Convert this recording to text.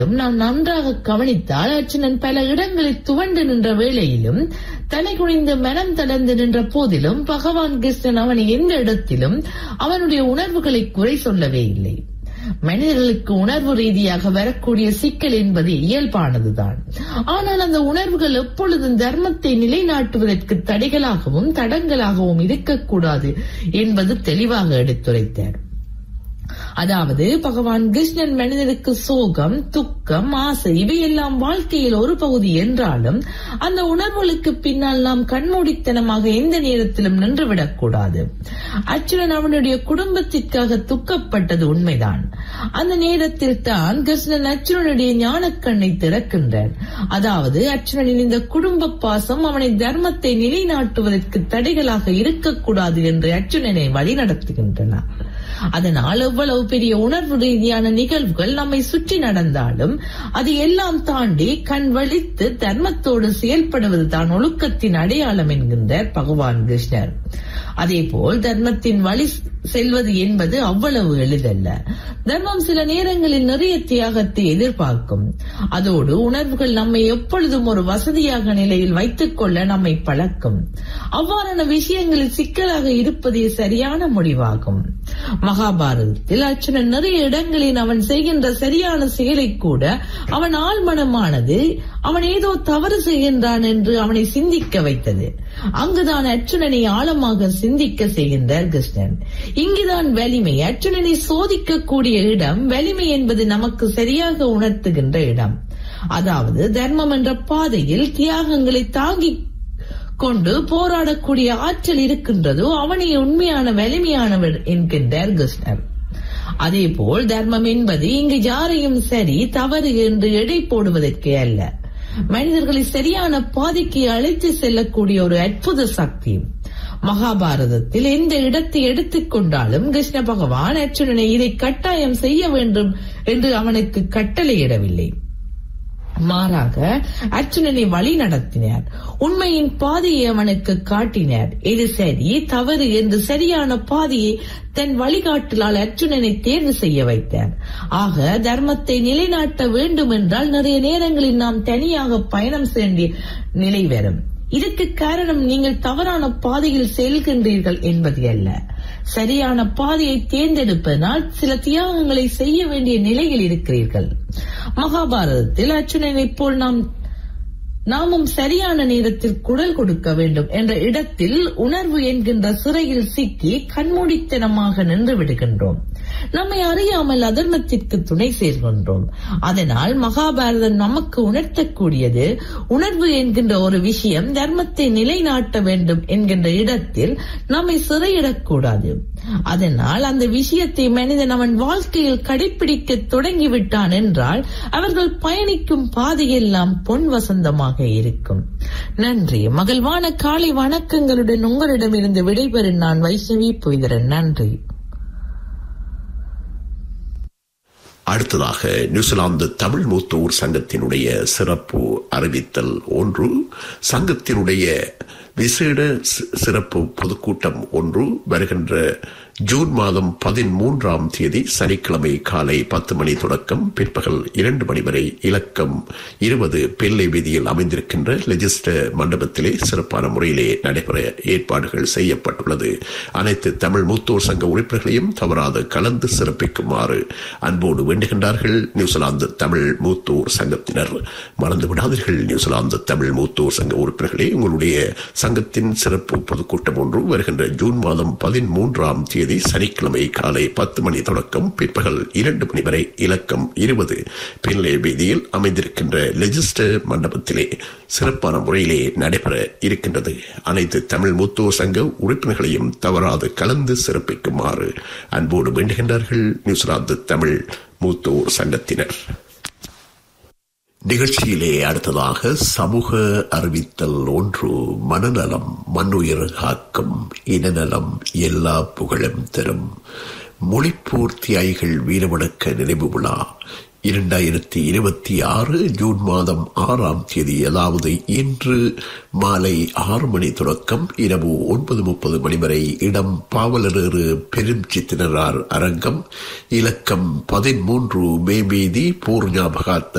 நாம் நன்றாக கவனித்தால் அர்ச்சுனன் பல இடங்களில் துவண்டு நின்ற வேளையிலும் தலை குனிந்து மனம் தளர்ந்து நின்ற போதிலும் பகவான் கிருஷ்ணன் அவனை எந்த இடத்திலும் அவனுடைய உணர்வுகளை குறை சொல்லவே இல்லை மனிதர்களுக்கு உணர்வு ரீதியாக வரக்கூடிய சிக்கல் என்பது இயல்பானதுதான் ஆனால் அந்த உணர்வுகள் எப்பொழுதும் தர்மத்தை நிலைநாட்டுவதற்கு தடைகளாகவும் தடங்களாகவும் இருக்கக்கூடாது என்பது தெளிவாக எடுத்துரைத்தார் அதாவது பகவான் கிருஷ்ணன் மனிதனுக்கு சோகம் துக்கம் ஆசை இவையெல்லாம் வாழ்க்கையில் ஒரு பகுதி என்றாலும் அந்த உணர்வுகளுக்கு பின்னால் நாம் கண்மூடித்தனமாக எந்த நேரத்திலும் நின்றுவிடக் கூடாது அச்சுரன் அவனுடைய குடும்பத்திற்காக துக்கப்பட்டது உண்மைதான் அந்த நேரத்தில் தான் கிருஷ்ணன் அச்சுரனுடைய ஞானக்கண்ணை திறக்கின்றான் அதாவது அச்சுரனின் இந்த குடும்ப பாசம் அவனை தர்மத்தை நிலைநாட்டுவதற்கு தடைகளாக இருக்கக்கூடாது என்று அச்சுரனை வழிநடத்துகின்றன அதனால் எவ்வளவு பெரிய உணர்வு ரீதியான நிகழ்வுகள் நம்மை சுற்றி நடந்தாலும் அது எல்லாம் தாண்டி கண் வலித்து தர்மத்தோடு செயல்படுவது தான் ஒழுக்கத்தின் அடையாளம் என்கின்றார் பகவான் கிருஷ்ணர் அதேபோல் தர்மத்தின் வழி செல்வது என்பது அவ்வளவு எளிதல்ல தர்மம் சில நேரங்களில் நிறைய தியாகத்தை எதிர்பார்க்கும் அதோடு உணர்வுகள் நம்மை எப்பொழுதும் ஒரு வசதியாக நிலையில் வைத்துக் கொள்ள நம்மை பழக்கும் அவ்வாறான விஷயங்களில் சிக்கலாக இருப்பதே சரியான முடிவாகும் மகாபாரதத்தில் அர்ச்சுனன் நிறைய இடங்களில் அவன் செய்கின்ற சரியான செயலை கூட அவன் ஆழ்மனமானது அவன் ஏதோ தவறு செய்கின்றான் என்று அவனை சிந்திக்க வைத்தது அங்குதான் அர்ச்சுனனை ஆழமாக சிந்திக்க செய்கின்றார் கிருஷ்ணன் இங்குதான் வலிமை அர்ச்சுனனை சோதிக்கக்கூடிய இடம் வலிமை என்பது நமக்கு சரியாக உணர்த்துகின்ற இடம் அதாவது தர்மம் என்ற பாதையில் தியாகங்களை தாங்கி கொண்டு போராடக்கூடிய ஆற்றல் இருக்கின்றதோ அவனை உண்மையான வலிமையானவர் என்கின்றார் கிருஷ்ணர் அதேபோல் தர்மம் என்பது இங்கு யாரையும் சரி தவறு என்று எடை போடுவதற்கே அல்ல மனிதர்களை சரியான பாதைக்கு அழைத்து செல்லக்கூடிய ஒரு அற்புத சக்தி மகாபாரதத்தில் எந்த இடத்தை எடுத்துக்கொண்டாலும் கிருஷ்ண பகவான் அர்ச்சுனனை இதை கட்டாயம் செய்ய வேண்டும் என்று அவனுக்கு கட்டளையிடவில்லை மாறாக அர்ச்சுனனை வழி நடத்தினார் உண்மையின் பாதையை அவனுக்கு காட்டினார் எது சரி தவறு என்று சரியான பாதையை தன் வழிகாட்டலால் அர்ச்சுனனை தேர்வு செய்ய வைத்தார் ஆக தர்மத்தை நிலைநாட்ட வேண்டும் என்றால் நிறைய நேரங்களில் நாம் தனியாக பயணம் செய்ய நிலை வரும் இதுக்கு காரணம் நீங்கள் தவறான பாதையில் செல்கின்றீர்கள் என்பது அல்ல சரியான பாதையை தேர்ந்தெடுப்பதனால் சில தியாகங்களை செய்ய வேண்டிய நிலையில் இருக்கிறீர்கள் மகாபாரதத்தில் அர்ச்சுனனை போல் நாம் நாமும் சரியான நேரத்தில் குரல் கொடுக்க வேண்டும் என்ற இடத்தில் உணர்வு என்கின்ற சிறையில் சிக்கி கண்மூடித்தனமாக நின்று விடுகின்றோம் நம்மை அறியாமல் அதர்மத்திற்கு துணை சேர்கின்றோம் அதனால் மகாபாரதம் நமக்கு உணர்த்தக்கூடியது உணர்வு என்கின்ற ஒரு விஷயம் தர்மத்தை நிலைநாட்ட வேண்டும் என்கின்ற இடத்தில் நம்மை சிறையிடக்கூடாது அதனால் அந்த விஷயத்தை மனிதன் அவன் வாழ்க்கையில் கடைபிடிக்க தொடங்கிவிட்டான் என்றால் அவர்கள் பயணிக்கும் பாதையெல்லாம் பொன் வசந்தமாக இருக்கும் நன்றி மகிழ்வான காலை வணக்கங்களுடன் உங்களிடமிருந்து விடைபெறும் நான் வைஷ்ணவி புய்தரன் நன்றி அடுத்ததாக நியூசிலாந்து தமிழ் மூத்தோர் சங்கத்தினுடைய சிறப்பு அறிவித்தல் ஒன்று சங்கத்தினுடைய விசேட சிறப்பு பொதுக்கூட்டம் ஒன்று வருகின்ற ஜூன் மாதம் பதிமூன்றாம் தேதி சனிக்கிழமை காலை பத்து மணி தொடக்கம் பிற்பகல் இரண்டு மணி வரை இலக்கம் இருபது பிள்ளை வீதியில் அமைந்திருக்கின்ற லெஜிஸ்டர் மண்டபத்திலே சிறப்பான முறையிலே நடைபெற ஏற்பாடுகள் செய்யப்பட்டுள்ளது அனைத்து தமிழ் மூத்தோர் சங்க உறுப்பினர்களையும் தவறாது கலந்து சிறப்பிக்குமாறு அன்போடு வேண்டுகின்றார்கள் நியூசிலாந்து தமிழ் மூத்தோர் சங்கத்தினர் மறந்து விடாதீர்கள் நியூசிலாந்து தமிழ் மூத்தோர் சங்க உறுப்பினர்களே உங்களுடைய சங்கத்தின் சிறப்பு பொதுக்கூட்டம் ஒன்று வருகின்ற ஜூன் மாதம் பதிமூன்றாம் தேதி தேதி சனிக்கிழமை காலை பத்து மணி தொடக்கம் பிற்பகல் இரண்டு மணி வரை இலக்கம் இருபது பின்லே வீதியில் அமைந்திருக்கின்ற லெஜிஸ்டர் மண்டபத்திலே சிறப்பான முறையிலே நடைபெற இருக்கின்றது அனைத்து தமிழ் முத்தோர் சங்க உறுப்பினர்களையும் தவறாது கலந்து சிறப்பிக்குமாறு அன்போடு வேண்டுகின்றார்கள் நியூசிலாந்து தமிழ் மூத்தோர் சங்கத்தினர் நிகழ்ச்சியிலே அடுத்ததாக சமூக அறிவித்தல் ஒன்று மனநலம் மண்ணுயிர் காக்கும் இனநலம் எல்லா புகழும் தரும் மொழிப்போர் தியாய்கள் வீரவணக்க நினைவு விழா இரண்டாயிரத்தி இருபத்தி ஆறு ஜூன் மாதம் ஆறாம் தேதி அதாவது இன்று மாலை ஆறு மணி தொடக்கம் இரவு ஒன்பது முப்பது மணி வரை இடம் பாவலரேறு பெரும் சித்தினரார் அரங்கம் இலக்கம் பதிமூன்று மே வீதி பூர் ஞாபகார்த்த